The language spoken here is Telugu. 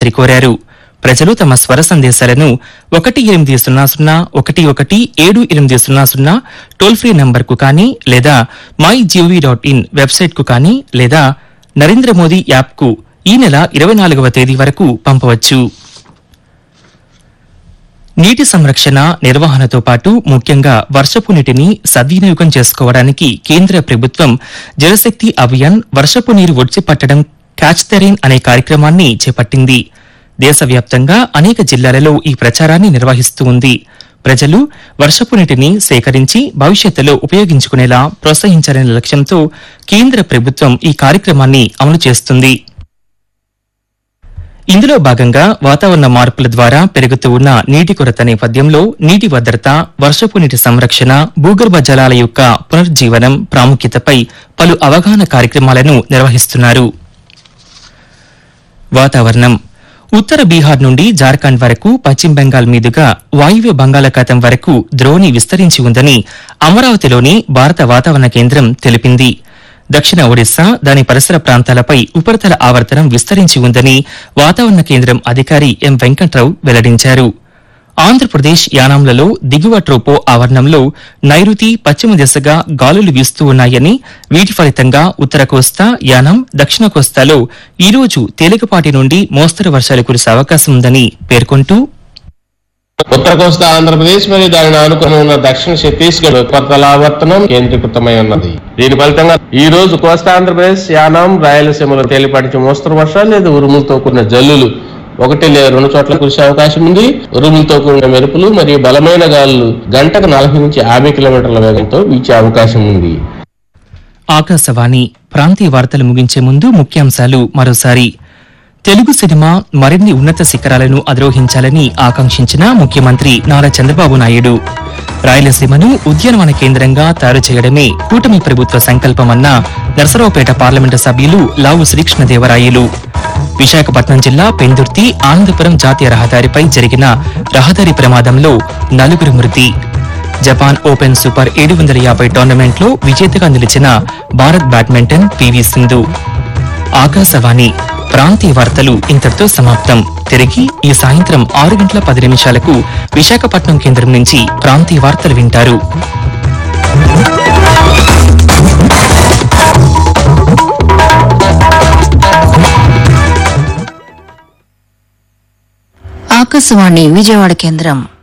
ముఖ్యమంత్రి కోరారు ప్రజలు తమ స్వర సందేశాలను ఒకటి ఎనిమిది సున్నా సున్నా ఒకటి ఒకటి ఏడు ఎనిమిది సున్నా సున్నా టోల్ ఫ్రీ నంబర్కు కానీ లేదా మై జీవీ డాట్ ఇన్ వెబ్సైట్కు కానీ లేదా నరేంద్ర మోదీ యాప్కు ఈ నెల ఇరవై నాలుగవ తేదీ వరకు పంపవచ్చు నీటి సంరక్షణ నిర్వహణతో పాటు ముఖ్యంగా వర్షపు నీటిని సద్వినియోగం చేసుకోవడానికి కేంద్ర ప్రభుత్వం జలశక్తి అభియాన్ వర్షపు నీరు ఒడిచి పట్టడం క్యాచ్ ద రెయిన్ అనే కార్యక్రమాన్ని చేపట్టింది దేశవ్యాప్తంగా అనేక జిల్లాలలో ఈ ప్రచారాన్ని నిర్వహిస్తూ ఉంది ప్రజలు వర్షపు నీటిని సేకరించి భవిష్యత్తులో ఉపయోగించుకునేలా ప్రోత్సహించాలనే లక్ష్యంతో కేంద్ర ప్రభుత్వం ఈ కార్యక్రమాన్ని అమలు చేస్తుంది ఇందులో భాగంగా వాతావరణ మార్పుల ద్వారా పెరుగుతూ ఉన్న నీటి కొరత నేపథ్యంలో నీటి భద్రత వర్షపు నీటి సంరక్షణ భూగర్భ జలాల యొక్క పునరుజ్జీవనం ప్రాముఖ్యతపై పలు అవగాహన కార్యక్రమాలను నిర్వహిస్తున్నారు వాతావరణం ఉత్తర బీహార్ నుండి జార్ఖండ్ వరకు పశ్చిమ బెంగాల్ మీదుగా వాయువ్య బంగాళాఖాతం వరకు ద్రోణి విస్తరించి ఉందని అమరావతిలోని భారత వాతావరణ కేంద్రం తెలిపింది దక్షిణ ఒడిశా దాని పరిసర ప్రాంతాలపై ఉపరితల ఆవర్తనం విస్తరించి ఉందని వాతావరణ కేంద్రం అధికారి ఎం వెంకట్రావు వెల్లడించారు ఆంధ్రప్రదేశ్ యానాంలలో దిగువ ట్రోపో ఆవరణంలో నైరుతి పశ్చిమ దిశగా గాలులు వీస్తూ ఉన్నాయని వీటి ఫలితంగా ఉత్తర కోస్తా యానం దక్షిణ కోస్తాలో ఈ రోజు తేలికపాటి నుండి మోస్తరు వర్షాలు కురిసే అవకాశం ఉందని పేర్కొంటూ ఉత్తర కోస్తా ఆంధ్రప్రదేశ్ మరియు దానిని ఆనుకుని ఉన్న దక్షిణ ఛత్తీస్గఢ్ ఉపరితలావర్తనం కేంద్రీకృతమై ఉన్నది దీని ఫలితంగా ఈ రోజు కోస్తా ఆంధ్రప్రదేశ్ యానాం రాయలసీమలో తేలిపాటి మోస్తరు వర్షాలు లేదా ఉరుములతో కూడిన జల్లులు ఒకటి లేదా రెండు చోట్ల కురిసే అవకాశం ఉంది ఉరుములతో కూడిన మెరుపులు మరియు బలమైన గాలులు గంటకు నలభై నుంచి యాభై కిలోమీటర్ల వేగంతో వీచే అవకాశం ఉంది ఆకాశవాణి ప్రాంతీయ వార్తలు ముగించే ముందు ముఖ్యాంశాలు మరోసారి తెలుగు సినిమా మరిన్ని ఉన్నత శిఖరాలను అధిరోహించాలని ఆకాంక్షించిన ముఖ్యమంత్రి నారా చంద్రబాబు నాయుడు రాయలసీమను ఉద్యానవన కేంద్రంగా తయారు చేయడమే కూటమి ప్రభుత్వ సంకల్పమన్న నరసరావుపేట పార్లమెంటు సభ్యులు లావు శ్రీకృష్ణదేవరాయలు విశాఖపట్నం జిల్లా పెందుర్తి ఆనందపురం జాతీయ రహదారిపై జరిగిన రహదారి ప్రమాదంలో నలుగురు మృతి జపాన్ ఓపెన్ సూపర్ ఏడు వందల యాభై టోర్నమెంట్లో విజేతగా నిలిచిన భారత్ బ్యాడ్మింటన్ పివి సింధు ఆకాశవాణి ప్రాంతీయ వార్తలు ఇంతటితో సమాప్తం తిరిగి ఈ సాయంత్రం ఆరు గంటల పది నిమిషాలకు విశాఖపట్నం కేంద్రం నుంచి ప్రాంతీయ వార్తలు వింటారు ఆకాశవాణి విజయవాడ కేంద్రం